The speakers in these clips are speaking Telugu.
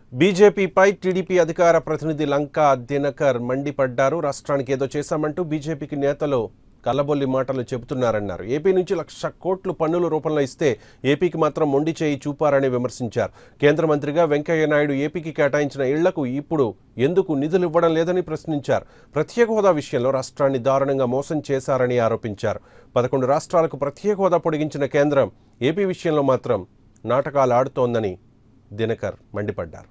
బీజేపీపై టీడీపీ అధికార ప్రతినిధి లంకా దినకర్ మండిపడ్డారు రాష్ట్రానికి ఏదో చేశామంటూ బీజేపీకి నేతలు కల్లబొల్లి మాటలు చెబుతున్నారన్నారు ఏపీ నుంచి లక్ష కోట్లు పన్నుల రూపంలో ఇస్తే ఏపీకి మాత్రం మొండి చేయి చూపారని విమర్శించారు కేంద్ర మంత్రిగా వెంకయ్య నాయుడు ఏపీకి కేటాయించిన ఇళ్లకు ఇప్పుడు ఎందుకు నిధులు ఇవ్వడం లేదని ప్రశ్నించారు ప్రత్యేక హోదా విషయంలో రాష్ట్రాన్ని దారుణంగా మోసం చేశారని ఆరోపించారు పదకొండు రాష్ట్రాలకు ప్రత్యేక హోదా పొడిగించిన కేంద్రం ఏపీ విషయంలో మాత్రం నాటకాలు ఆడుతోందని దినకర్ మండిపడ్డారు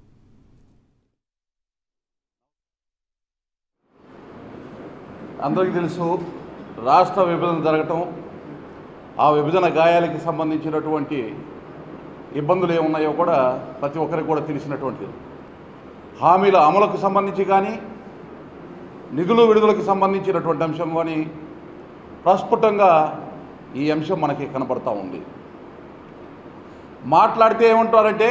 అందరికీ తెలుసు రాష్ట్ర విభజన జరగటం ఆ విభజన గాయాలకి సంబంధించినటువంటి ఇబ్బందులు ఏమున్నాయో కూడా ప్రతి ఒక్కరికి కూడా తెలిసినటువంటిది హామీల అమలుకు సంబంధించి కానీ నిధులు విడుదలకు సంబంధించినటువంటి అంశం కానీ ప్రస్ఫుటంగా ఈ అంశం మనకి కనపడతా ఉంది మాట్లాడితే ఏమంటారంటే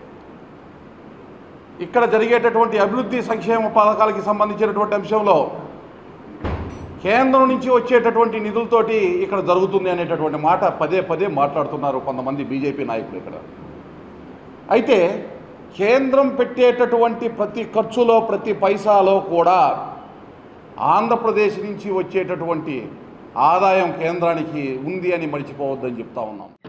ఇక్కడ జరిగేటటువంటి అభివృద్ధి సంక్షేమ పథకాలకి సంబంధించినటువంటి అంశంలో కేంద్రం నుంచి వచ్చేటటువంటి నిధులతోటి ఇక్కడ జరుగుతుంది అనేటటువంటి మాట పదే పదే మాట్లాడుతున్నారు కొంతమంది బీజేపీ నాయకులు ఇక్కడ అయితే కేంద్రం పెట్టేటటువంటి ప్రతి ఖర్చులో ప్రతి పైసాలో కూడా ఆంధ్రప్రదేశ్ నుంచి వచ్చేటటువంటి ఆదాయం కేంద్రానికి ఉంది అని మర్చిపోవద్దని చెప్తా ఉన్నాం